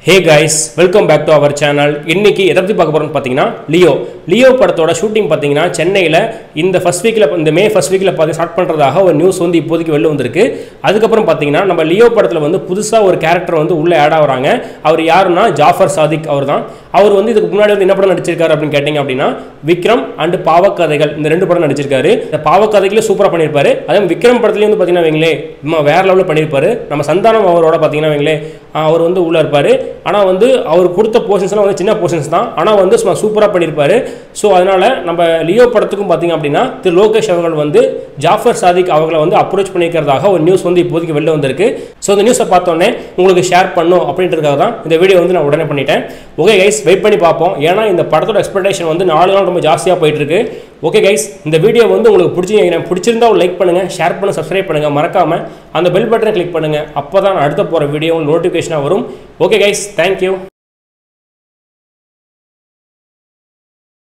hey guys welcome back to our channel இன்னைக்கு எதை பற்றி பார்க்க போகிறோம்னு பார்த்தீங்கன்னா லியோ லியோ படத்தோட ஷூட்டிங் பார்த்தீங்கன்னா சென்னையில் இந்த ஃபர்ஸ்ட் வீக்கில் இந்த மே ஃபர்ஸ்ட் வீக்கில் பார்த்து ஸ்டார்ட் பண்ணுறதாக ஒரு நியூஸ் வந்து இப்போதைக்கு வெளில வந்திருக்கு அதுக்கப்புறம் பார்த்தீங்கன்னா நம்ம லியோ படத்தில் வந்து புதுசாக ஒரு கேரக்டர் வந்து உள்ளே ஆட் ஆகுறாங்க அவர் யாருன்னா ஜாஃபர் சாதிக் அவர் தான் அவர் வந்து இதுக்கு முன்னாடி வந்து என்ன படம் நடிச்சிருக்காரு அப்படின்னு கேட்டிங்க அப்படின்னா விக்ரம் அண்ட் பாவக்கதைகள் இந்த ரெண்டு படம் நடிச்சிருக்காரு இந்த பாவக்கதைகளே சூப்பராக பண்ணியிருப்பாரு அதே மாதிரி விக்ரம் படத்துலேயும் வந்து பார்த்தீங்கன்னா வைங்களேன் நம்ம வேற லெவலில் பண்ணியிருப்பாரு நம்ம சந்தானம் அவரோட பார்த்தீங்கன்னா வைங்களேன் அவர் வந்து உள்ளே இருப்பார் ஆனால் வந்து அவர் கொடுத்த போர்ஷன்ஸ்லாம் வந்து சின்ன போர்ஷன்ஸ் தான் ஆனால் வந்து சும்மா சூப்பராக பண்ணியிருப்பாரு ஸோ அதனால் நம்ம லியோ படத்துக்கும் பார்த்தீங்க அப்படின்னா திரு லோகேஷ் அவர்கள் வந்து ஜாஃபர் சாதிக் அவர்களை வந்து அப்ரோச் பண்ணியிருக்கிறதாக ஒரு நியூஸ் வந்து இப்போதைக்கு வெளில வந்திருக்கு ஸோ இந்த நியூஸை பார்த்தோன்னே உங்களுக்கு ஷேர் பண்ணும் அப்படின்றதுக்காக தான் இந்த வீடியோ வந்து நான் உடனே பண்ணிட்டேன் ஓகே கைஸ் வெயிட் பண்ணி பார்ப்போம் ஏன்னா இந்த படத்தோட எக்ஸ்பெக்டேஷன் வந்து நாலு நாள் ரொம்ப ஜாஸ்தியாக போயிட்டு இருக்கு ஓகே கைஸ் இந்த வீடியோ வந்து உங்களுக்கு பிடிச்சி பிடிச்சிருந்தா ஒரு லைக் பண்ணுங்கள் ஷேர் பண்ணுங்க சப்ஸ்கிரைப் பண்ணுங்கள் மறக்காமல் அந்த பெல் பட்டனை கிளிக் பண்ணுங்கள் அப்போ தான் அடுத்த போகிற வீடியோ நோட்டிஃபிகேஷனாக வரும் ஓகே கைஸ் தேங்க்யூ